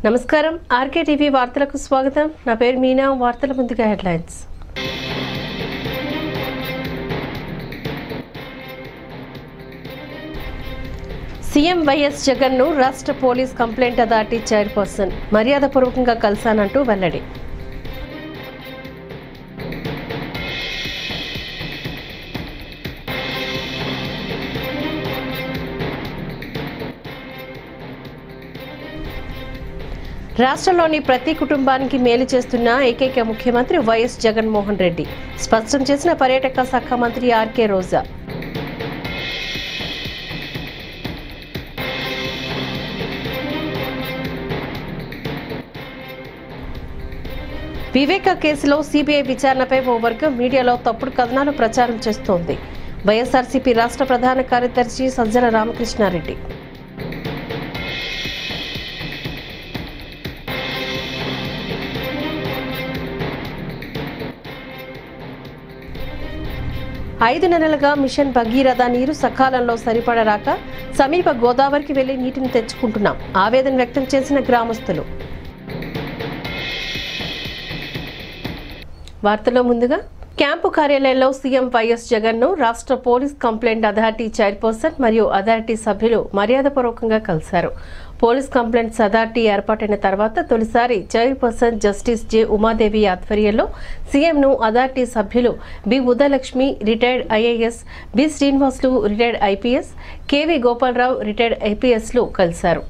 నమస్కారం RK TV వార్తలకు స్వాగతం నా పేరు మీనా వార్తల ముందుగా హెడ్లైన్స్ సీఎం వైఎస్ జగన్ ను రాష్ట్ర పోలీస్ కంప్లైంట్ అథారిటీ చైర్పర్సన్ మర్యాదపూర్వకంగా కలిశానంటూ వెల్లడి రాష్ట్రంలోని ప్రతి కుటుంబానికి మేలు చేస్తున్న ఏకైక ముఖ్యమంత్రి వైఎస్ జగన్మోహన్ రెడ్డి స్పష్టం చేసిన పర్యాటక శాఖ మంత్రి ఆర్కే రోజా వివేక కేసులో సిబిఐ విచారణపై ఓ వర్గం మీడియాలో తప్పుడు కథనాలు ప్రచారం చేస్తోంది వైఎస్ఆర్సీపీ రాష్ట్ర ప్రధాన కార్యదర్శి సజ్జల రామకృష్ణారెడ్డి ఐదు నెలలుగా మిషన్ భగీరథ నీరు సకాలంలో సరిపడరాక సమీప గోదావరికి వెళ్లి నీటిని తెచ్చుకుంటున్నాం ఆవేదన వ్యక్తం చేసిన గ్రామస్తులు వార్తలో ముందుగా క్యాంపు కార్యాలయంలో సీఎం వైఎస్ జగన్ ను రాష్ట్ర పోలీస్ కంప్లైంట్ అథారిటీ చైర్పర్సన్ మరియు అథారిటీ సభ్యులు మర్యాదపూర్వకంగా కలిశారు పోలీస్ కంప్లైంట్స్ అథారిటీ ఏర్పాటైన తర్వాత తొలిసారి చైర్పర్సన్ జస్టిస్ జె ఉమాదేవి ఆధ్వర్యంలో సీఎంను అథారిటీ సభ్యులు B Udayalakshmi retired IAS B Srinivasulu retired IPS KV Gopalarao retired ఐపీఎస్లు కలిశారు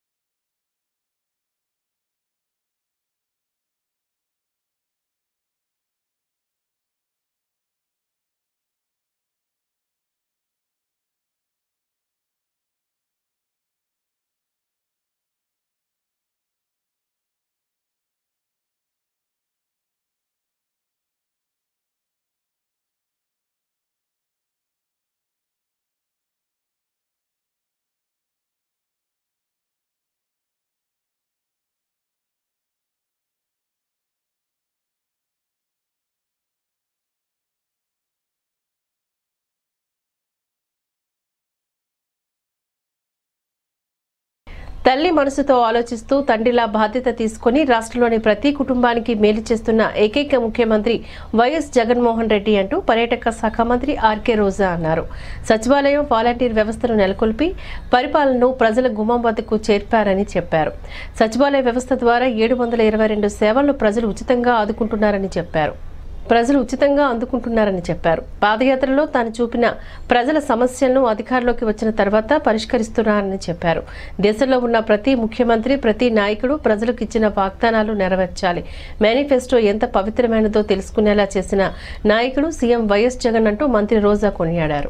తల్లి మనసుతో ఆలోచిస్తూ తండ్రిలా బాధ్యత తీసుకుని రాష్ట్రంలోని ప్రతి కుటుంబానికి మేలు చేస్తున్న ఏకైక ముఖ్యమంత్రి వైఎస్ జగన్మోహన్ రెడ్డి అంటూ పర్యాటక శాఖ మంత్రి ఆర్కే రోజా అన్నారు సచివాలయం వాలంటీర్ వ్యవస్థను నెలకొల్పి పరిపాలనను ప్రజల గుమ్మం వద్దకు చేర్పారని చెప్పారు సచివాలయ వ్యవస్థ ద్వారా ఏడు వందల ఇరవై రెండు సేవలను ప్రజలు ఉచితంగా ఆదుకుంటున్నారని చెప్పారు ప్రజలు ఉచితంగా అందుకుంటున్నారని చెప్పారు పాదయాత్రలో తాను చూపిన ప్రజల సమస్యలను అధికారంలోకి వచ్చిన తర్వాత పరిష్కరిస్తున్నారని చెప్పారు దేశంలో ఉన్న ప్రతి ముఖ్యమంత్రి ప్రతి నాయకుడు ప్రజలకు ఇచ్చిన వాగ్దానాలు నెరవేర్చాలి మేనిఫెస్టో ఎంత పవిత్రమైనదో తెలుసుకునేలా చేసిన నాయకుడు సీఎం వైఎస్ జగన్ అంటూ మంత్రి రోజా కొనియాడారు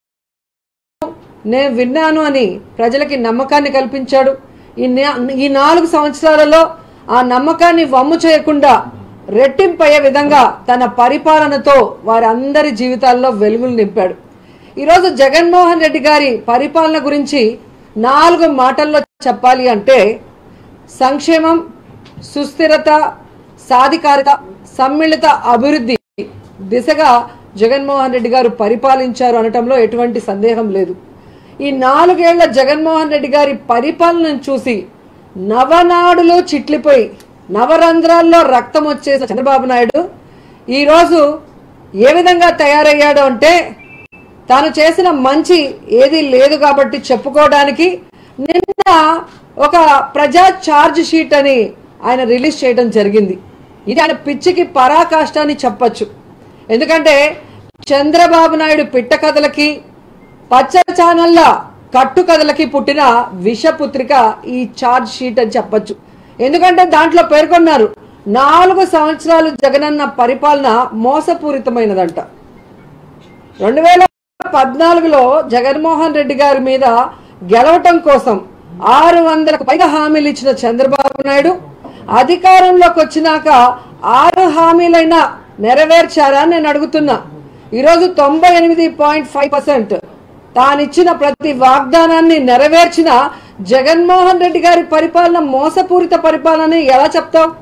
నేను విన్నాను అని ప్రజలకి నమ్మకాన్ని కల్పించాడు ఈ నా- ఈ నాలుగు సంవత్సరాలలో ఆ నమ్మకాన్ని వమ్ము చేయకుండా రెట్టింపయ్యే విధంగా తన పరిపాలనతో వారందరి జీవితాల్లో వెలుగులు నింపాడు ఈరోజు జగన్మోహన్ రెడ్డి గారి పరిపాలన గురించి నాలుగు మాటల్లో చెప్పాలి అంటే సంక్షేమం సుస్థిరత సాధికారిత సమ్మిళిత అభివృద్ధి దిశగా జగన్మోహన్ రెడ్డి గారు పరిపాలించారు అనటంలో ఎటువంటి సందేహం లేదు ఈ నాలుగేళ్ల జగన్మోహన్ రెడ్డి గారి పరిపాలనను చూసి నవనాడులో చిట్లిపోయి నవరంధ్రాల్లో రక్తం వచ్చేసిన చంద్రబాబు నాయుడు ఈరోజు ఏ విధంగా తయారయ్యాడు అంటే తాను చేసిన మంచి ఏది లేదు కాబట్టి చెప్పుకోవడానికి నిన్న ఒక ప్రజా ఛార్జ్ షీట్ అని ఆయన రిలీజ్ చేయడం జరిగింది ఇది ఆయన పిచ్చికి పరాకాష్ట అని చెప్పచ్చు ఎందుకంటే చంద్రబాబు నాయుడు పిట్ట కథలకి పచ్చ ఛానళ్ళ కట్టు కథలకి పుట్టిన విషపుత్రిక ఈ ఛార్జ్ షీట్ అని చెప్పచ్చు ఎందుకంటే దాంట్లో పేర్కొన్నారు నాలుగు సంవత్సరాలు జగనన్న పరిపాలన మోసపూరితమైనదంట రెండు వేల పద్నాలుగులో జగన్మోహన్ రెడ్డి గారి మీద గెలవటం కోసం ఆరు వందలకు పైగా హామీలు ఇచ్చిన చంద్రబాబు నాయుడు అధికారంలోకి వచ్చినాక ఆరు హామీలైనా నెరవేర్చారా అని నేను అడుగుతున్నా ఈరోజు తొంభై ఎనిమిది పాయింట్ ఫైవ్ పర్సెంట్ తానిచ్చిన ప్రతి వాగ్దానాన్ని నెరవేర్చిన జగన్మోహన్ రెడ్డి గారి పరిపాలన మోసపూరిత పరిపాలన అని ఎలా చెప్తావు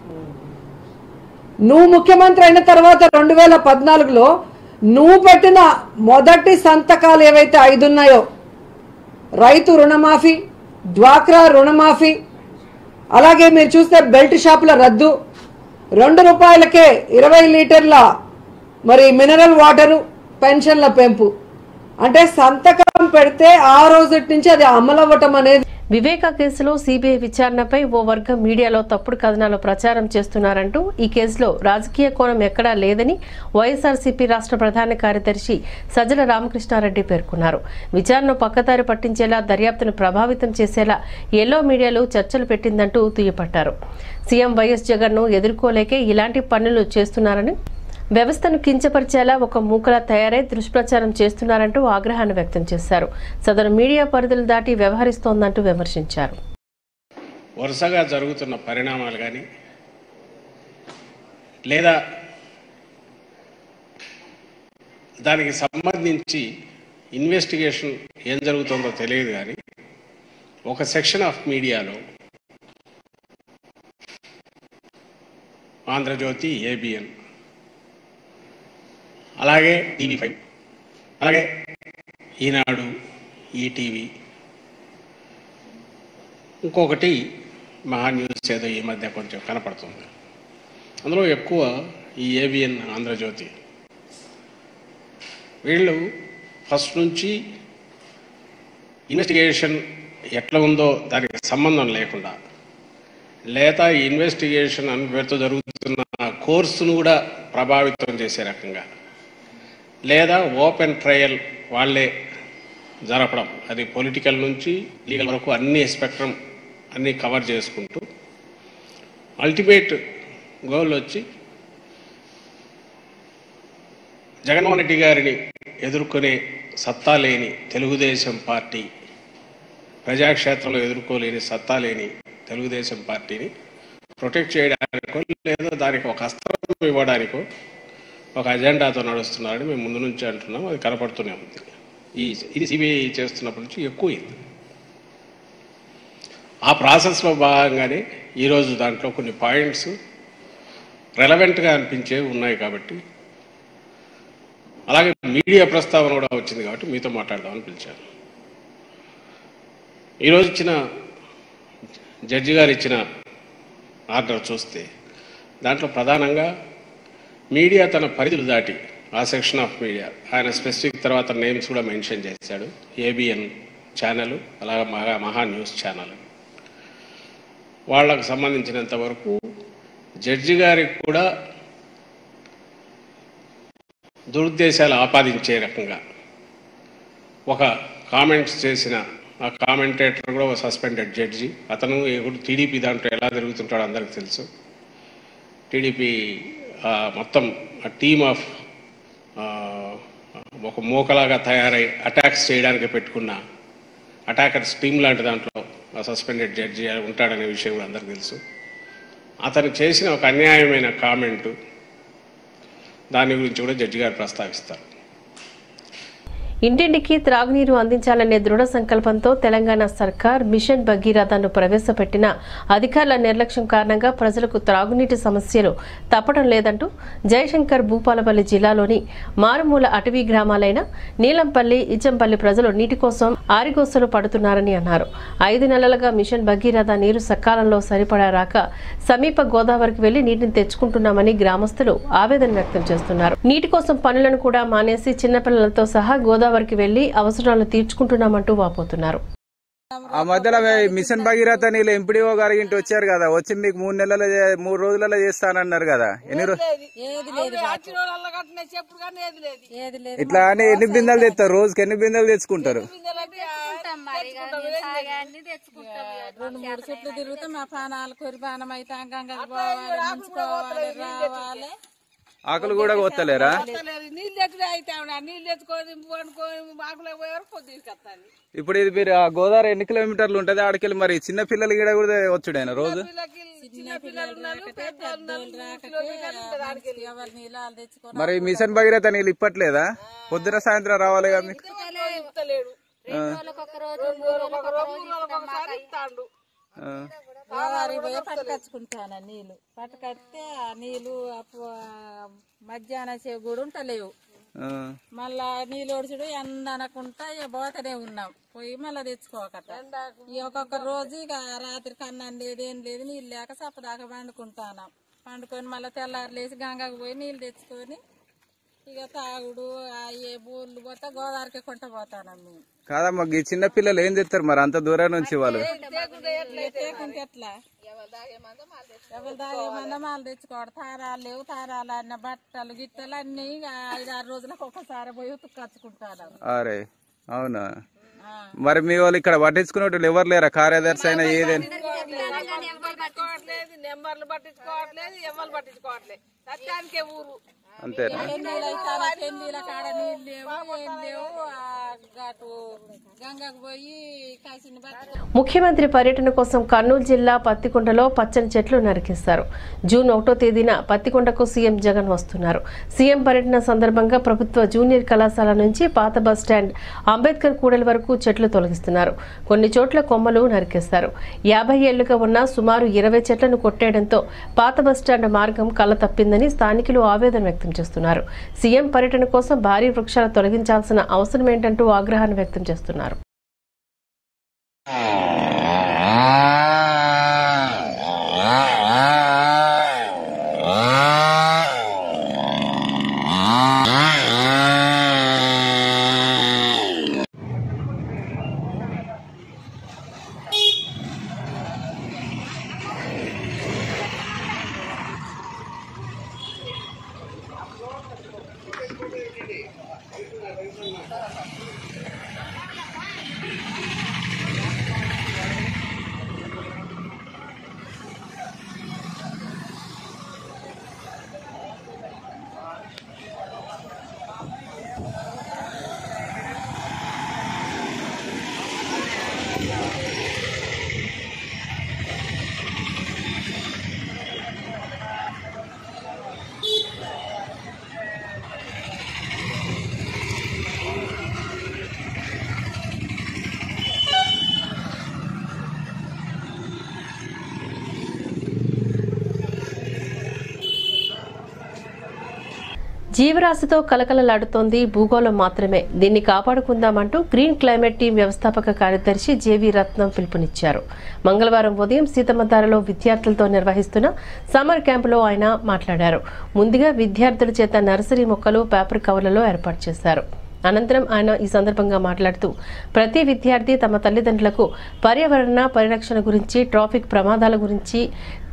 నువ్వు ముఖ్యమంత్రి అయిన తర్వాత రెండు వేల పద్నాలుగులో నువ్వు పెట్టిన మొదటి సంతకాలు ఏవైతే ఐదు ఉన్నాయో రైతు రుణమాఫీ డ్వాక్రా రుణమాఫీ అలాగే మీరు చూస్తే బెల్ట్ షాపుల రద్దు రెండు రూపాయలకే ఇరవై లీటర్ల మరి మినరల్ వాటరు పెన్షన్ల పెంపు అంటే సంతకం పెడితే ఆ రోజు నుంచి అది అమలవ్వటం అనేది వివేక కేసులో సిబిఐ విచారణపై ఓ వర్గం మీడియాలో తప్పుడు కథనాలు ప్రచారం చేస్తున్నారంటూ ఈ కేసులో రాజకీయ కోణం ఎక్కడా లేదని వైఎస్ఆర్సీపీ రాష్ట్ర ప్రధాన కార్యదర్శి సజ్జల రామకృష్ణారెడ్డి పేర్కొన్నారు విచారణను పక్కదారి పట్టించేలా దర్యాప్తును ప్రభావితం చేసేలా ఎల్లో మీడియాలో చర్చలు పెట్టిందంటూ దుయ్యపట్టారు సీఎం వైఎస్ జగన్ను ఎదుర్కోలేకే ఇలాంటి పనులు చేస్తున్నారని వ్యవస్థను కించపరిచేలా ఒక మూకలా తయారై దుష్ప్రచారం చేస్తున్నారంటూ ఆగ్రహాన్ని వ్యక్తం చేశారు సదరు మీడియా పరిధులు దాటి వ్యవహరిస్తోందంటూ విమర్శించారు వరుసగా జరుగుతున్న పరిణామాలు కానీ లేదా దానికి సంబంధించి ఇన్వెస్టిగేషన్ ఏం జరుగుతుందో తెలియదు కానీ ఒక సెక్షన్ ఆఫ్ మీడియాలో ఆంధ్రజ్యోతి ఏబిఎన్ అలాగే టీవీ ఫైవ్ అలాగే ఈనాడు ఈటీవీ ఇంకొకటి మహా న్యూస్ ఏదో ఈ మధ్య కొంచెం కనపడుతుంది అందులో ఎక్కువ ఈ ఏబిఎన్ ఆంధ్రజ్యోతి వీళ్ళు ఫస్ట్ నుంచి ఇన్వెస్టిగేషన్ ఎట్లా ఉందో దానికి సంబంధం లేకుండా లేదా ఈ ఇన్వెస్టిగేషన్ అని పేరుతో జరుగుతున్న కోర్సును కూడా ప్రభావితం చేసే రకంగా లేదా ఓపెన్ ట్రయల్ వాళ్ళే జరపడం అది పొలిటికల్ నుంచి లీగల్ వరకు అన్ని స్పెక్ట్రమ్ అన్ని కవర్ చేసుకుంటూ అల్టిమేట్ గోల్ వచ్చి జగన్మోహన్ రెడ్డి గారిని ఎదుర్కొనే సత్తా లేని తెలుగుదేశం పార్టీ ప్రజాక్షేత్రంలో ఎదుర్కోలేని సత్తా లేని తెలుగుదేశం పార్టీని ప్రొటెక్ట్ చేయడానికో లేదా దానికి ఒక అస్త్రం ఇవ్వడానికో ఒక అజెండాతో నడుస్తున్నారని మేము ముందు నుంచి అంటున్నాం అది కనపడుతూనే ఉంది ఈ ఇది సిబిఐ చేస్తున్నప్పటి నుంచి ఎక్కువైంది ఆ ప్రాసెస్లో భాగంగానే ఈరోజు దాంట్లో కొన్ని పాయింట్స్ రెలవెంట్గా అనిపించేవి ఉన్నాయి కాబట్టి అలాగే మీడియా ప్రస్తావన కూడా వచ్చింది కాబట్టి మీతో మాట్లాడదామని పిలిచాను ఈరోజు ఇచ్చిన జడ్జి గారు ఇచ్చిన ఆర్డర్ చూస్తే దాంట్లో ప్రధానంగా మీడియా తన పరిధులు దాటి ఆ సెక్షన్ ఆఫ్ మీడియా ఆయన స్పెసిఫిక్ తర్వాత నేమ్స్ కూడా మెన్షన్ చేశాడు ఏబిఎన్ ఛానల్ అలాగే మహా మహా న్యూస్ ఛానల్ వాళ్ళకు సంబంధించినంత వరకు జడ్జి గారికి కూడా దురుద్దేశాలు ఆపాదించే రకంగా ఒక కామెంట్స్ చేసిన ఆ కామెంటేటర్ కూడా ఒక సస్పెండెడ్ జడ్జి అతను ఇప్పుడు టీడీపీ దాంట్లో ఎలా తిరుగుతుంటాడో అందరికి తెలుసు టీడీపీ ఆ, మొత్తం ఆ టీమ్ ఆఫ్ ఆ, ఒక మూకలాగా తయారై అటాక్స్ చేయడానికి పెట్టుకున్న అటాకర్స్ టీమ్ లాంటి దాంట్లో ఆ సస్పెండెడ్ జడ్జి ఉంటాడనే విషయం కూడా అందరికీ తెలుసు అతను చేసిన ఒక అన్యాయమైన కామెంటు దాని గురించి కూడా జడ్జి గారు ప్రస్తావిస్తారు ఇంటింటికి త్రాగునీరు అందించాలనే దృఢ సంకల్పంతో తెలంగాణ సర్కార్ మిషన్ భగీరథను ప్రవేశపెట్టిన అధికారుల నిర్లక్ష్యం కారణంగా ప్రజలకు త్రాగునీటి సమస్యలు తప్పడం లేదంటూ జయశంకర్ భూపాలపల్లి జిల్లాలోని మారుమూల అటవీ గ్రామాలైన నీలంపల్లి ఇచ్చంపల్లి ప్రజలు నీటి కోసం ఆరిగోసలు పడుతున్నారని అన్నారు ఐదు నెలలుగా మిషన్ భగీరథ నీరు సకాలంలో సరిపడా రాక సమీప గోదావరికి వెళ్లి నీటిని తెచ్చుకుంటున్నామని గ్రామస్తులు ఆవేదన వ్యక్తం చేస్తున్నారు నీటి కోసం పనులను కూడా మానేసి చిన్నపిల్లలతో సహా గోదావరికి వెళ్లి అవసరాలు తీర్చుకుంటున్నామంటూ వాపోతున్నారు ఆ మధ్యలో వే- మిషన్ భగీరథ నీళ్ళు ఎంపీడీఓ గారి ఇంటి వచ్చారు కదా వచ్చి మీకు మూడు నెలల మూడు రోజులలో చేస్తానన్నారు కదా ఎన్ని రో- ఏది లేదు ఏది లేదు ఇట్లా అని ఎన్ని బిందెలు తెస్తారు రోజుకి ఎన్ని బిందెలు తెచ్చుకుంటారు రెండు మూడు చెట్లు తిరిగితే మా పానాలు కొరి పానం అయితే అంగంగా పోవాలి ముంచుకోవాలి రావాలి ఆకులు కూడా కొత్తలేరా నీళ్ళు తెచ్చుడు అయితే ఆవిడ నీళ్ళు తెచ్చుకొని వండుకొని ఆకులకు పోయే వరకు పొద్దు తీసుకొస్తాను ఇప్పుడు ఇది మీరు ఆ గోదావరి ఎన్ని కిలోమీటర్లు ఉంటది ఆడికెళ్ళి మరి చిన్న పిల్లలు కూడా కూడా వచ్చుడైనా రోజు పిల్లకి చిన్న పిల్లలు ఉన్నారు పెద్దోళ్ళు రాకటే ఎవరు నీళ్ళు వాళ్ళు తెచ్చుకొని మరి మిషన్ భగీరథ నీళ్ళు ఇప్పట్లేదా పొద్దున సాయంత్రం రావాలి కదా మీకు ఇస్తలేడు రెండు రోజులకు ఒక రోజు మూడు రోజులకు ఒక రోజు ఇస్తాడు ఆ, గోదావరికి పోయి పట్టుకొచ్చుకుంటాను నీళ్లు పట్టుకొస్తే ఆ నీళ్లు అప్పు- ఆ మధ్యాహ్నం సేపు కూడా ఉంటలేవు ఆ, మళ్ళా నీళ్ళు ఒడిచుడు ఎండ అనకుండా ఇక పోతూనే ఉన్నాం పోయి మళ్ళీ తెచ్చుకోకట ఇక ఒక్కొక్క రోజు ఇక రాత్రి కన్నం లేదు ఏం లేదు నీళ్ళు లేక సప్పదాకా పండుకుంటాను పండుకొని మళ్ళీ తెల్లారు లేచి గంగకు పోయి నీళ్ళు తెచ్చుకొని ఇక తాగుడు ఆ ఏ బోర్లు పోతే గోదావరికి కొంట పోతాను మేము కాదమ్మా ఈ చిన్న పిల్లలు ఏం తెస్తారు మరి అంత దూరం నుంచి వాళ్ళు తేకుంటే ఎట్లా ఎవరు తాగే మంద మాలు తెచ్చుకోవడం తారాలు లేవు తారాలు అన్న బట్టలు గిట్టలు అన్ని ఇక ఐదు ఆరు రోజులకు ఒకసారి పోయి ఉతుక్కొచ్చుకుంటాను అరే అవునా మరి మీ వాళ్ళు ఇక్కడ పట్టించుకునే వాళ్ళు ఎవరు లేరా కార్యదర్శి అయినా ఏదైనా పట్టించుకోవట్లేదు నెంబర్లు పట్టించుకోవట్లేదు ఎవరు పట్టించుకోవట్లేదు సత్యానికే ఊరు అంతేనా పెళ్లిళ్ళు అయితే పెళ్లిళ్ళ కాడ నీళ్ళు లేవు ఏం లేవు ఆ అటు గంగకు పోయి కాసిన బట్ట ముఖ్యమంత్రి పర్యటన కోసం కర్నూలు జిల్లా పత్తికొండలో పచ్చని చెట్లు నరికేస్తారు జూన్ ఒకటో తేదీన పత్తికొండకు సీఎం జగన్ వస్తున్నారు సీఎం పర్యటన సందర్భంగా ప్రభుత్వ జూనియర్ కళాశాల నుంచి పాత బస్ స్టాండ్ అంబేద్కర్ కూడలి వరకు చెట్లు తొలగిస్తున్నారు కొన్ని చోట్ల కొమ్మలు నరికేస్తారు యాభై ఏళ్లుగా ఉన్న సుమారు ఇరవై చెట్లను కొట్టేయడంతో పాత బస్ స్టాండ్ మార్గం కళ్ళ తప్పిందని స్థానికులు ఆవేదన వ్యక్తం చేస్తున్నారు సీఎం పర్యటన కోసం భారీ వృక్షాలు తొలగించాల్సిన అవసరం ఏంటంటూ ఆగ్రహాన్ని వ్యక్తం చేస్తున్నారు జీవరాశితో కలకలలాడుతోంది భూగోళం మాత్రమే దీన్ని కాపాడుకుందామంటూ గ్రీన్ క్లైమేట్ టీం వ్యవస్థాపక కార్యదర్శి జేవి రత్నం పిలుపునిచ్చారు మంగళవారం ఉదయం సీతమ్మధారలో విద్యార్థులతో నిర్వహిస్తున్న సమ్మర్ క్యాంపులో ఆయన మాట్లాడారు ముందుగా విద్యార్థుల చేత నర్సరీ మొక్కలు పేపర్ కవర్లలో ఏర్పాటు చేశారు అనంతరం ఆయన ఈ సందర్భంగా మాట్లాడుతూ ప్రతి విద్యార్థి తమ తల్లిదండ్రులకు పర్యావరణ పరిరక్షణ గురించి ట్రాఫిక్ ప్రమాదాల గురించి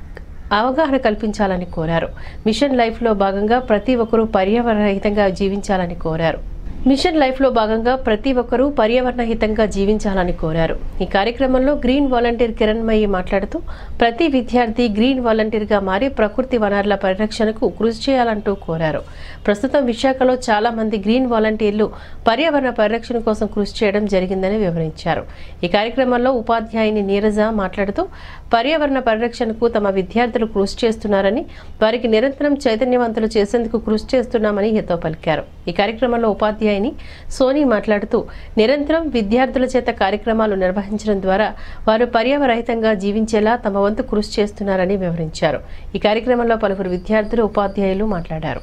అవగాహన కల్పించాలని కోరారు మిషన్ లైఫ్లో భాగంగా ప్రతి ఒక్కరూ పర్యావరణ హితంగా జీవించాలని కోరారు మిషన్ లైఫ్లో భాగంగా ప్రతి ఒక్కరూ పర్యావరణ హితంగా జీవించాలని కోరారు ఈ కార్యక్రమంలో గ్రీన్ వాలంటీర్ కిరణ్మయి మాట్లాడుతూ ప్రతి విద్యార్థి గ్రీన్ వాలంటీర్గా మారి ప్రకృతి వనరుల పరిరక్షణకు కృషి చేయాలంటూ కోరారు ప్రస్తుతం విశాఖలో చాలా మంది గ్రీన్ వాలంటీర్లు పర్యావరణ పరిరక్షణ కోసం కృషి చేయడం జరిగిందని వివరించారు ఈ కార్యక్రమంలో ఉపాధ్యాయుని నీరజ మాట్లాడుతూ పర్యావరణ పరిరక్షణకు తమ విద్యార్థులు కృషి చేస్తున్నారని వారికి నిరంతరం చైతన్యవంతులు చేసేందుకు కృషి చేస్తున్నామని హితో పలికారు ఈ కార్యక్రమంలో ఉపాధ్యాయుని సోని మాట్లాడుతూ నిరంతరం విద్యార్థుల చేత కార్యక్రమాలు నిర్వహించడం ద్వారా వారు పర్యావరహితంగా జీవించేలా తమ వంతు కృషి చేస్తున్నారని వివరించారు ఈ కార్యక్రమంలో పలువురు విద్యార్థులు ఉపాధ్యాయులు మాట్లాడారు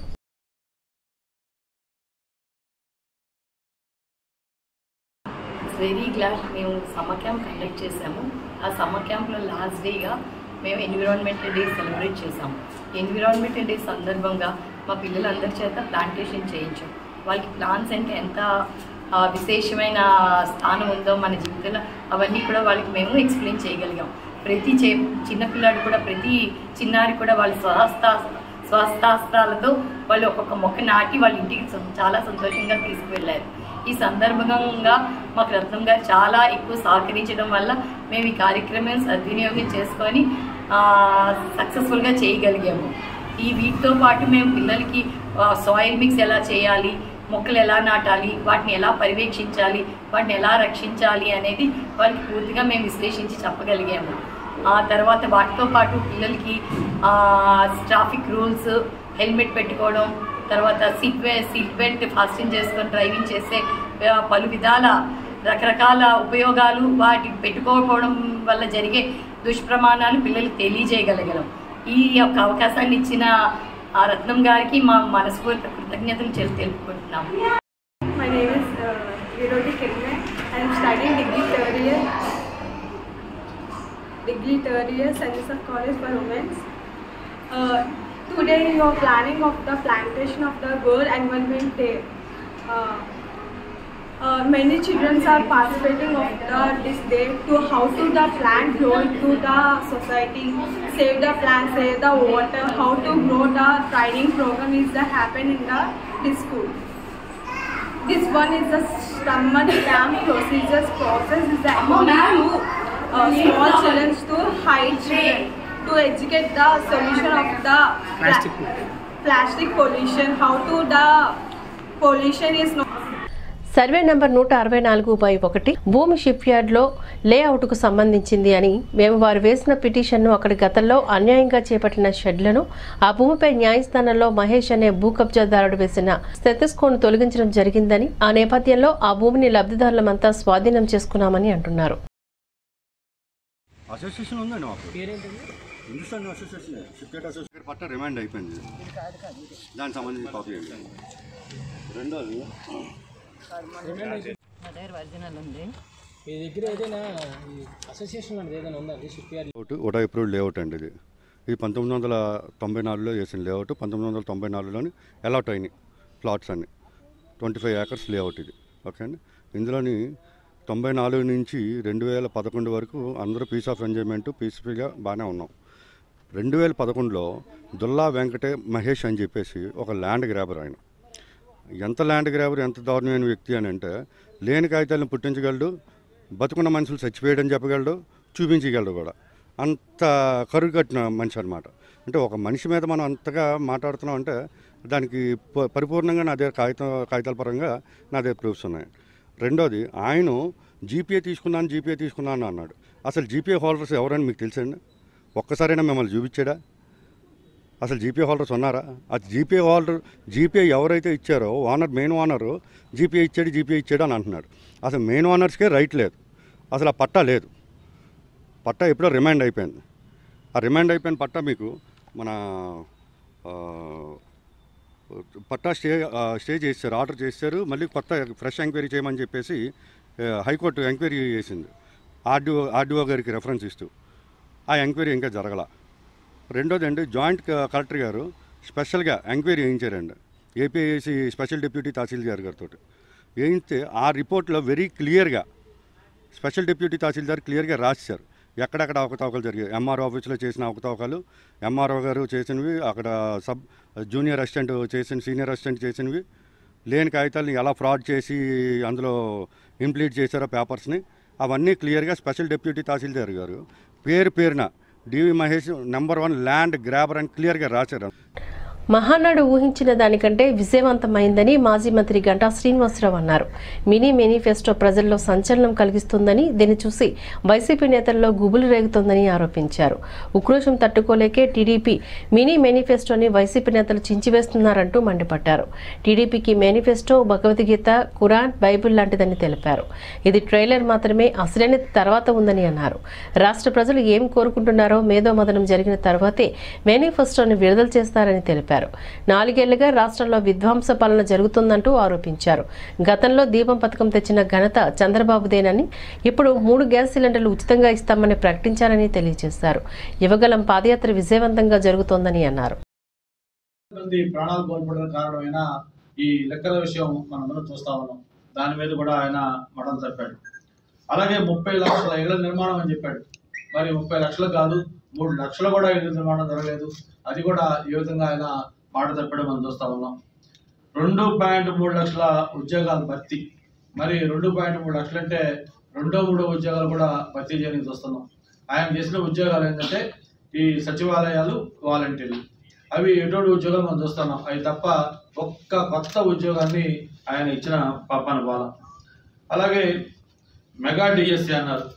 ఇట్స్ వెరీ గ్లాడ్ మేము సమ్మర్ క్యాంప్ కండక్ట్ చేశాము ఆ సమ్మర్ క్యాంప్లో లాస్ట్ డేగా మేము ఎన్విరాన్మెంటల్ డే సెలబ్రేట్ చేసాము ఎన్విరాన్మెంటల్ డే సందర్భంగా మా పిల్లలందరి చేత ప్లాంటేషన్ చేయించాం వాళ్ళకి ప్లాంట్స్ అంటే ఎంత ఆ, విశేషమైన స్థానం ఉందో మన జీవితంలో అవన్నీ కూడా వాళ్ళకి మేము ఎక్స్ప్లెయిన్ చేయగలిగాం ప్రతి చే చిన్నపిల్లాడు కూడా ప్రతి చిన్నారి కూడా వాళ్ళ స్వహస్త స్వస్థాస్త్రాలతో వాళ్ళు ఒక్కొక్క మొక్క నాటి వాళ్ళ ఇంటికి సం- చాలా సంతోషంగా తీసుకువెళ్ళారు ఈ సందర్భంగా మాకు రత్నం గారు చాలా ఎక్కువ సహకరించడం వల్ల మేము ఈ కార్యక్రమం సద్వినియోగం చేసుకొని సక్సెస్ఫుల్గా చేయగలిగాము ఈ వీటితో పాటు మేము పిల్లలకి సాయిల్ మిక్స్ ఎలా చేయాలి మొక్కలు ఎలా నాటాలి వాటిని ఎలా పర్యవేక్షించాలి వాటిని ఎలా రక్షించాలి అనేది వాళ్ళకి పూర్తిగా మేము విశ్లేషించి చెప్పగలిగాము ఆ తర్వాత వాటితో పాటు పిల్లలకి ట్రాఫిక్ రూల్స్ హెల్మెట్ పెట్టుకోవడం తర్వాత సీట్ బె సీట్ బెల్ట్ ఫాస్టింగ్ చేసుకొని డ్రైవింగ్ చేసే ఆ, పలు విధాల రకరకాల ఉపయోగాలు వాటి పెట్టుకోకపోవడం వల్ల జరిగే దుష్ప్రమాణాలు పిల్లలకు తెలియజేయగలగలం ఈ యొక్క అవకాశాన్ని ఇచ్చిన ఆ రత్నం గారికి మా మనస్ఫూర్తి కృతజ్ఞతలు తెలు- తెలుపుకుంటున్నాము My name is uh, Virodi Kirme. I am studying degree third year. Degree third year, St. Joseph College for Women. Uh, today you are planning of the plantation of the World Environment Day. Uh, uh, many children are participating of the, this day to how to the plant grow to the society, save the plant, save the water, how to grow the training program is the happen in the this school. This one is the summer camp procedures process is the only to uh, small children to high children to educate the solution of the plastic plastic pollution, how to the pollution is not survey number నూట అరవై నాలుగు by ఒకటి భూమి ship యార్డ్లో లేఅవుట్కు సంబంధించింది అని మేము వారు వేసిన పిటిషన్ను అక్కడి గతంలో అన్యాయంగా చేపట్టిన షెడ్లను ఆ భూమిపై న్యాయస్థానంలో మహేష్ అనే భూ కబ్జాదారుడు వేసిన స్టెథస్కోను తొలగించడం జరిగిందని ఆ నేపథ్యంలో ఆ భూమిని లబ్ధిదారులమంతా స్వాధీనం చేసుకున్నామని అంటున్నారు అసోసియేషన్ ఉందండి మాకు హిందుస్థాన్ అసోసియేషన్ షిప్యార్డ్ అసోసియేషన్ పట్ట రిమాండ్ అయిపోయింది దానికి సంబంధించిన కాపీ అండి రెండోది మీ దగ్గర ఏదైనా ఈ అసోసియేషన్ అనేది ఏదైనా ఉందండి షిప్ యార్డ్ లేఅవుట్ ఓటా అప్రూవ్డ్ లేఅవుట్ అండి ఇది ఇది పంతొమ్మిది వందల తొంభై నాలుగులో వేసిన లేఅవుట్ పంతొమ్మిది వందల తొంభై నాలుగులోని అలాట్ అయినాయి ప్లాట్స్ అన్ని ట్వంటీ ఫైవ్ ఏకర్స్ లేఅవుట్ ఇది ఓకే అండి ఇందులోని తొంభై నాలుగు నుంచి రెండు వేల పదకొండు వరకు అందరూ పీస్ ఆఫ్ ఎంజాయ్మెంట్ పీస్ఫుల్గా బాగానే ఉన్నాం రెండు వేల పదకొండులో దుల్లా వెంకటే మహేష్ అని చెప్పేసి ఒక ల్యాండ్ గ్రాబర్ ఆయన ఎంత ల్యాండ్ గ్రాబర్ ఎంత దారుణమైన వ్యక్తి అని అంటే లేని కాగితాలను పుట్టించగలడు బతుకున్న మనుషులు చచ్చిపోయాడని చెప్పగలడు చూపించగలడు కూడా అంత కరువు కట్టిన మనిషి అనమాట అంటే ఒక మనిషి మీద మనం అంతగా మాట్లాడుతున్నాం అంటే దానికి ప- పరిపూర్ణంగా నా దగ్గర కాగితం కాగితాల పరంగా నా దగ్గర ప్రూఫ్స్ ఉన్నాయి రెండోది ఆయన జీపీఏ తీసుకున్నాను జీపీఏ తీసుకున్నాను అన్నాడు అసలు జీపీఏ హోల్డర్స్ ఎవరని మీకు తెలుసండి ఒక్కసారైనా మిమ్మల్ని చూపించాడా అసలు జీపీఏ హోల్డర్స్ ఉన్నారా ఆ జీపీఏ హోల్డర్ జీపీఏ ఎవరైతే ఇచ్చారో ఓనర్ మెయిన్ ఓనరు జీపీఏ ఇచ్చాడు జీపీఏ ఇచ్చాడు అని అంటున్నాడు అసలు మెయిన్ ఓనర్స్కే రైట్ లేదు అసలు ఆ పట్టా లేదు పట్టా ఎప్పుడో రిమైండ్ అయిపోయింది ఆ రిమైండ్ అయిపోయిన పట్టా మీకు మన ఆ, పట్టా స్టే ఆ, స్టే చేశారు ఆర్డర్ చేశారు మళ్ళీ కొత్త ఫ్రెష్ ఎంక్వైరీ చేయమని చెప్పేసి ఆ, హైకోర్టు ఎంక్వైరీ చేసింది ఆర్డీఓ ఆర్డీఓ గారికి రెఫరెన్స్ ఇస్తూ ఆ ఎంక్వైరీ ఇంకా జరగల రెండోది అండి జాయింట్ క- కలెక్టర్ గారు స్పెషల్గా ఎంక్వైరీ వేయించారండి ఏపీఐసి స్పెషల్ డిప్యూటీ తహసీల్దార్ గారితో వేయిస్తే ఆ రిపోర్ట్లో వెరీ క్లియర్గా స్పెషల్ డిప్యూటీ తహసీల్దార్ క్లియర్గా రాశారు ఎక్కడెక్కడ అవకతవకలు జరిగాయి ఎంఆర్ఓ ఆఫీస్లో చేసిన అవకతవకలు ఎంఆర్ఓ గారు చేసినవి అక్కడ సబ్ జూనియర్ అసిస్టెంట్ చేసిన సీనియర్ అసిస్టెంట్ చేసినవి లేని కాగితాలని ఎలా ఫ్రాడ్ చేసి అందులో ఇంప్లీట్ చేశారో పేపర్స్ని అవన్నీ క్లియర్గా స్పెషల్ డిప్యూటీ తహసీల్దార్ గారు పేరు పేరున DV Mahesh number one land grabber అని క్లియర్గా రాశారు మహానాడు ఊహించిన దానికంటే విజయవంతమైందని మాజీ మంత్రి గంటా శ్రీనివాసరావు అన్నారు మినీ మేనిఫెస్టో ప్రజల్లో సంచలనం కలిగిస్తుందని దీన్ని చూసి వైసీపీ నేతల్లో గుబులు రేగుతోందని ఆరోపించారు ఉక్రోషం తట్టుకోలేకే టీడీపీ మినీ మేనిఫెస్టోని వైసీపీ నేతలు చించివేస్తున్నారంటూ మండిపడ్డారు టీడీపీకి మేనిఫెస్టో భగవద్గీత ఖురాన్ బైబిల్ లాంటిదని తెలిపారు ఇది ట్రైలర్ మాత్రమే అసలైన తర్వాత ఉందని అన్నారు రాష్ట్ర ప్రజలు ఏం కోరుకుంటున్నారో మేధోమదనం జరిగిన తర్వాతే మేనిఫెస్టోని విడుదల చేస్తారని తెలిపారు నాలుగేళ్లుగా రాష్ట్రంలో విధ్వంస పాలన జరుగుతుందంటూ ఆరోపించారు గతంలో దీపం పథకం తెచ్చిన ఘనత చంద్రబాబుదేనని ఇప్పుడు మూడు గ్యాస్ సిలిండర్లు ఉచితంగా ఇస్తామని ప్రకటించారని తెలియజేశారు యువగలం పాదయాత్ర విజయవంతంగా జరుగుతోందని అన్నారు మంది ప్రాణాలు కోల్పోవడానికి కారణమైన ఈ లెక్కల విషయం మనందరం చూస్తా ఉన్నాం దాని మీద కూడా ఆయన మడం తప్పాడు అలాగే ముప్పై లక్షల ఇళ్ల నిర్మాణం అని చెప్పాడు మరి ముప్పై లక్షలు కాదు మూడు లక్షలు కూడా ఇళ్ల నిర్మాణం జరగలేదు అది కూడా ఏ విధంగా ఆయన మాట తప్పడం మనం చూస్తా ఉన్నాం రెండు పాయింట్ మూడు లక్షల ఉద్యోగాల భర్తీ మరి రెండు పాయింట్ మూడు లక్షలు అంటే రెండో మూడో ఉద్యోగాలు కూడా భర్తీ చేయడానికి చూస్తున్నాం ఆయన చేసిన ఉద్యోగాలు ఏంటంటే ఈ సచివాలయాలు వాలంటీర్లు అవి ఎటువంటి ఉద్యోగాలు మనం చూస్తున్నాం అవి తప్ప ఒక్క కొత్త ఉద్యోగాన్ని ఆయన ఇచ్చిన పాపాన బాల అలాగే మెగా డిఎస్సి అన్నారు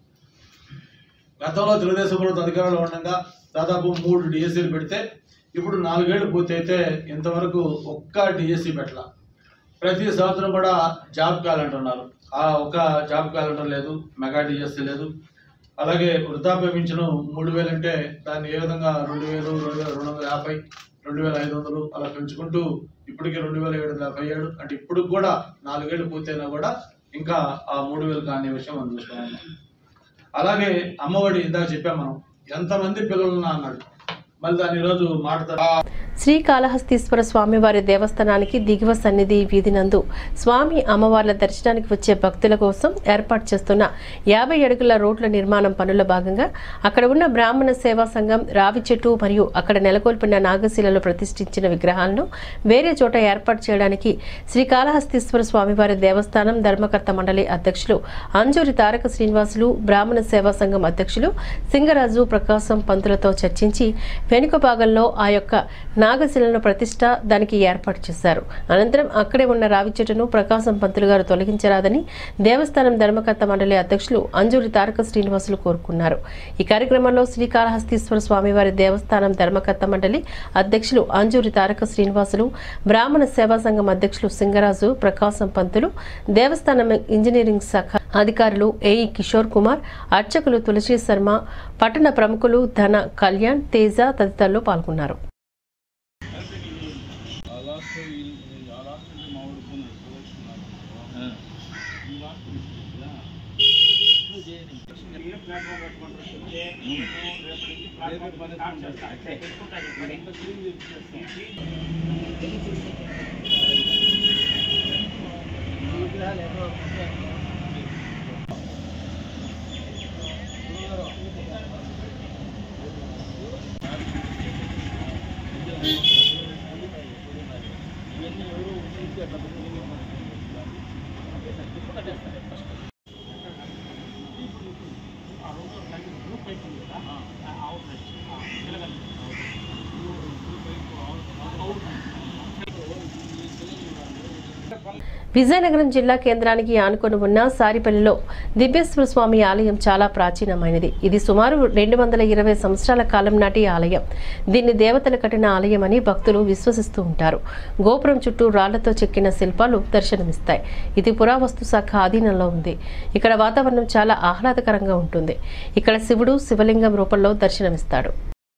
గతంలో తెలుగుదేశం ప్రభుత్వం అధికారంలో ఉండగా దాదాపు మూడు డిఎస్సీలు పెడితే ఇప్పుడు నాలుగేళ్లు పూర్తయితే ఇంతవరకు ఒక్క డిఎస్సి పెట్టల ప్రతి సంవత్సరం కూడా జాబ్ క్యాలెండర్ ఉన్నారు ఆ ఒక్క జాబ్ క్యాలెండర్ లేదు మెగా డిఎస్సి లేదు అలాగే వృద్ధాప్య పింఛను మూడు వేలు అంటే దాన్ని ఏ విధంగా రెండు వేలు రెండు వేల రెండు వందల యాభై రెండు వేల ఐదు వందలు అలా పెంచుకుంటూ ఇప్పటికి రెండు వేల ఏడు వందల యాభై ఏడు అంటే ఇప్పుడు కూడా నాలుగేళ్లు పూర్తయినా కూడా ఇంకా ఆ మూడు వేలు కాని విషయం మనం చూస్తున్నాం అలాగే అమ్మఒడి ఇందాక చెప్పాం మనం ఎంతమంది పిల్లలు అన్నాడు మళ్ళీ దాని ఈరోజు మాట్లాడతారు శ్రీకాళహస్తీశ్వర స్వామివారి దేవస్థానానికి దిగువ సన్నిధి వీధి నందు స్వామి అమ్మవార్ల దర్శనానికి వచ్చే భక్తుల కోసం ఏర్పాటు చేస్తున్న యాభై అడుగుల రోడ్ల నిర్మాణం పనుల భాగంగా అక్కడ ఉన్న బ్రాహ్మణ సేవా సంఘం రావి చెట్టు మరియు అక్కడ నెలకొల్పిన నాగశిలలో ప్రతిష్ఠించిన విగ్రహాలను వేరే చోట ఏర్పాటు చేయడానికి శ్రీకాళహస్తీశ్వర స్వామివారి దేవస్థానం ధర్మకర్త మండలి అధ్యక్షులు అంజూరి తారక శ్రీనివాసులు బ్రాహ్మణ సేవా సంఘం అధ్యక్షులు సింగరాజు ప్రకాశం పంతులతో చర్చించి వెనుక భాగంలో ఆ యొక్క నాగశిలను ప్రతిష్ట దానికి ఏర్పాటు చేశారు అనంతరం అక్కడే ఉన్న రావి చెట్టును ప్రకాశం పంతులు గారు తొలగించరాదని దేవస్థానం ధర్మకర్త మండలి అధ్యక్షులు అంజూరి తారక శ్రీనివాసులు కోరుకున్నారు ఈ కార్యక్రమంలో శ్రీకాళహస్తీశ్వర స్వామివారి దేవస్థానం ధర్మకర్త మండలి అధ్యక్షులు అంజూరి తారక శ్రీనివాసులు బ్రాహ్మణ సేవా సంఘం అధ్యక్షులు సింగరాజు ప్రకాశం పంతులు దేవస్థానం ఇంజనీరింగ్ శాఖ అధికారులు ఏఈ కిషోర్ కుమార్ అర్చకులు తులసి శర్మ పట్టణ ప్రముఖులు ధన కళ్యాణ్ తేజ తదితరులు పాల్గొన్నారు విజయనగరం జిల్లా కేంద్రానికి ఆనుకొని ఉన్న సారిపల్లిలో దివ్యేశ్వర స్వామి ఆలయం చాలా ప్రాచీనమైనది ఇది సుమారు రెండు వందల ఇరవై సంవత్సరాల కాలం నాటి ఆలయం దీన్ని దేవతలు కట్టిన ఆలయం అని భక్తులు విశ్వసిస్తూ ఉంటారు గోపురం చుట్టూ రాళ్లతో చెక్కిన శిల్పాలు దర్శనమిస్తాయి ఇది పురావస్తు శాఖ ఆధీనంలో ఉంది ఇక్కడ వాతావరణం చాలా ఆహ్లాదకరంగా ఉంటుంది ఇక్కడ శివుడు శివలింగం రూపంలో దర్శనమిస్తాడు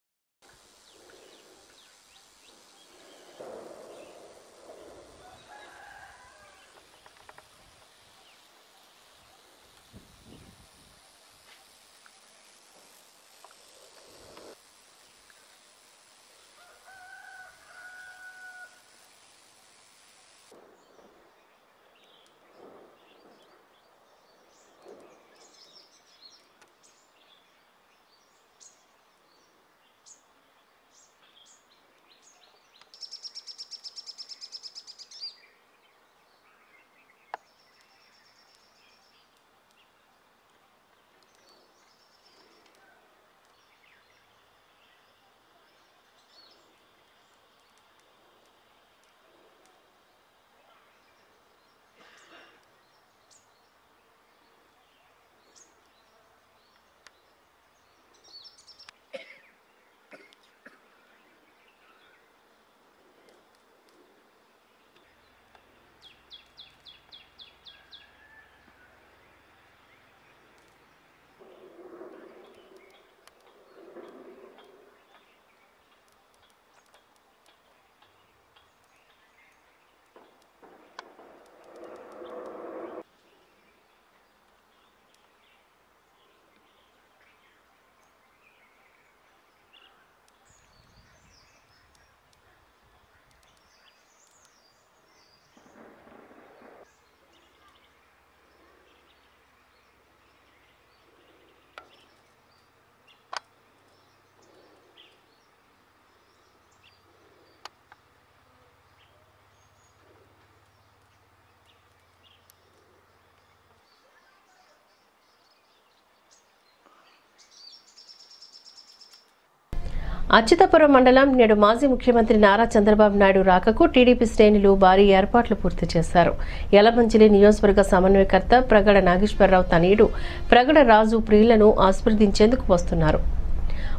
అచ్యుతపురం మండలం నేడు మాజీ ముఖ్యమంత్రి నారా చంద్రబాబు నాయుడు రాకకు టీడీపీ శ్రేణులు భారీ ఏర్పాట్లు పూర్తి చేశారు యలమంచిలి నియోజకవర్గ సమన్వయకర్త ప్రగడ నాగేశ్వరరావు తనయుడు ప్రగడ రాజు ప్రియులను ఆస్వాదించేందుకు వస్తున్నారు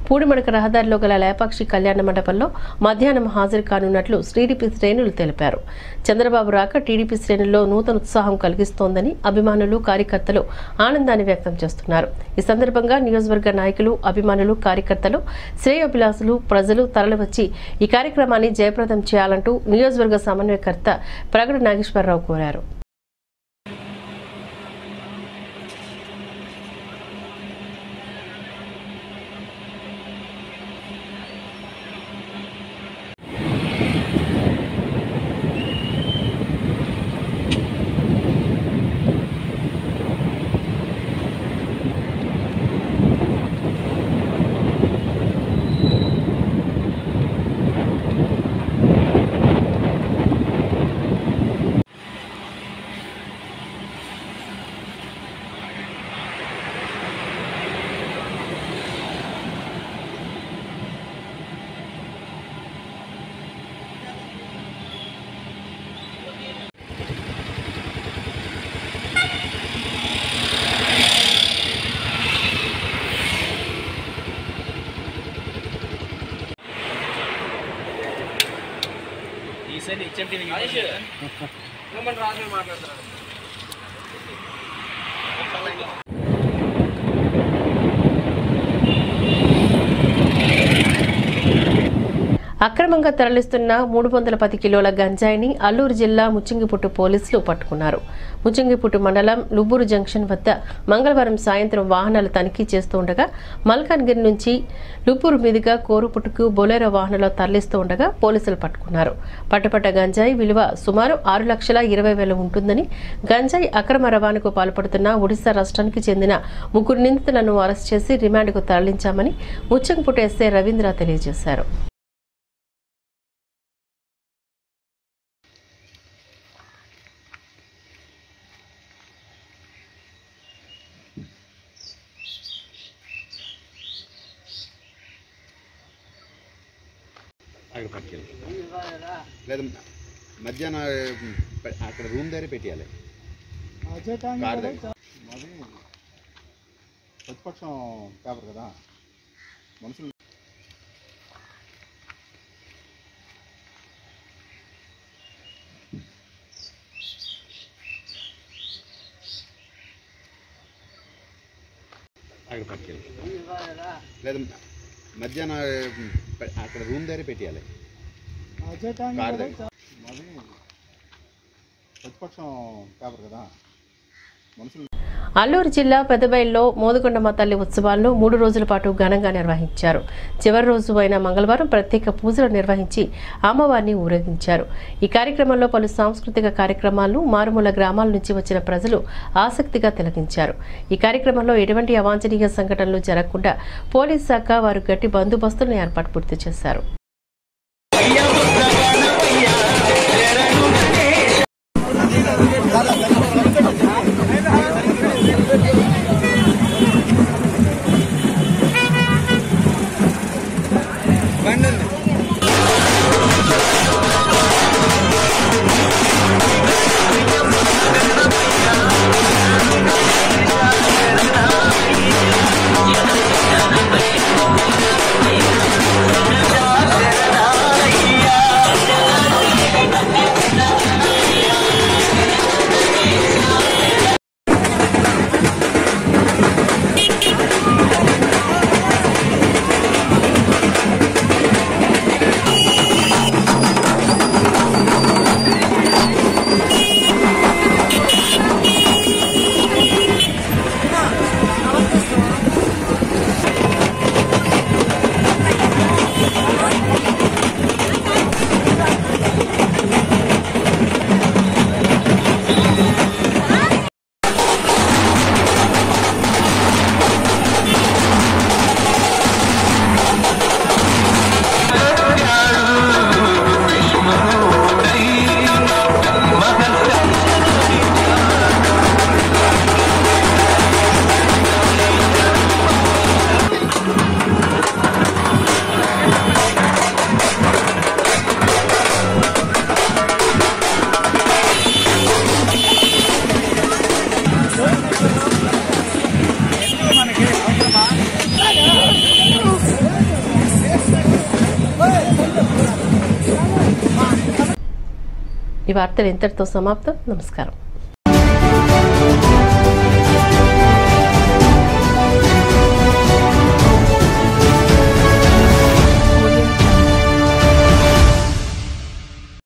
పూడిమడక రహదారిలో గల లేపాక్షి కళ్యాణ మండపంలో మధ్యాహ్నం హాజరు కానున్నట్లు టీడీపీ శ్రేణులు తెలిపారు చంద్రబాబు రాక టీడీపీ శ్రేణుల్లో నూతన ఉత్సాహం కలిగిస్తోందని అభిమానులు కార్యకర్తలు ఆనందాన్ని వ్యక్తం చేస్తున్నారు ఈ సందర్భంగా నియోజకవర్గ నాయకులు అభిమానులు కార్యకర్తలు శ్రేయోభిలాసులు ప్రజలు తరలివచ్చి ఈ కార్యక్రమాన్ని జయప్రదం చేయాలంటూ నియోజకవర్గ సమన్వయకర్త ప్రగడ నాగేశ్వరరావు కోరారు ఈసారి హెచ్ఎంటీ రాజు మాట్లాడతారు అక్రమంగా తరలిస్తున్న మూడు వందల పది కిలోల గంజాయిని అల్లూరు జిల్లా ముచ్చింగిపుట్టు పోలీసులు పట్టుకున్నారు ముచ్చింగిపుట్టు మండలం లుబ్బూరు జంక్షన్ వద్ద మంగళవారం సాయంత్రం వాహనాలు తనిఖీ చేస్తూ ఉండగా మల్కాన్గిరి నుంచి లుబ్బూరు మీదుగా కోరుపుట్టుకు బొలెరో వాహనంలో తరలిస్తూ ఉండగా పోలీసులు పట్టుకున్నారు పట్టుపట్ట గంజాయి విలువ సుమారు ఆరు లక్షల ఇరవై వేలు ఉంటుందని గంజాయి అక్రమ రవాణాకు పాల్పడుతున్న ఒడిశా రాష్ట్రానికి చెందిన ముగ్గురు నిందితులను అరెస్ట్ చేసి రిమాండ్కు తరలించామని ముచ్చంగిపుట్టు ఎస్ఐ రవీంద్ర తెలియజేశారు అక్కడ పట్టుకెళ్ళి లేదా మధ్యాహ్నం పె- అక్కడ రూమ్ దగ్గర పెట్టేయాలి కార్ దగ్గర మాది ప్రతిపక్షం పేపర్ కదా మనుషులు అక్కడ పట్టుకెళ్ళి లేదా మధ్యాహ్నం పె- అక్కడ రూమ్ దగ్గర పెట్టేయాలి కార్ దగ్గర మాది ప్రతిపక్షం పేపర్ కదా మనుషులు అల్లూరు జిల్లా పెదబైల్లో మోదుకొండమ్మ తల్లి ఉత్సవాలను మూడు రోజుల పాటు ఘనంగా నిర్వహించారు చివరి రోజు అయిన మంగళవారం ప్రత్యేక పూజలు నిర్వహించి అమ్మవారిని ఊరేగించారు ఈ కార్యక్రమంలో పలు సాంస్కృతిక కార్యక్రమాలను మారుమూల గ్రామాల నుంచి వచ్చిన ప్రజలు ఆసక్తిగా తిలకించారు ఈ కార్యక్రమంలో ఎటువంటి అవాంఛనీయ సంఘటనలు జరగకుండా పోలీస్ శాఖ వారు గట్టి బందోబస్తులను ఏర్పాటు పూర్తి చేశారు Yeah. ఈ వార్తలు ఇంతటితో సమాప్తం నమస్కారం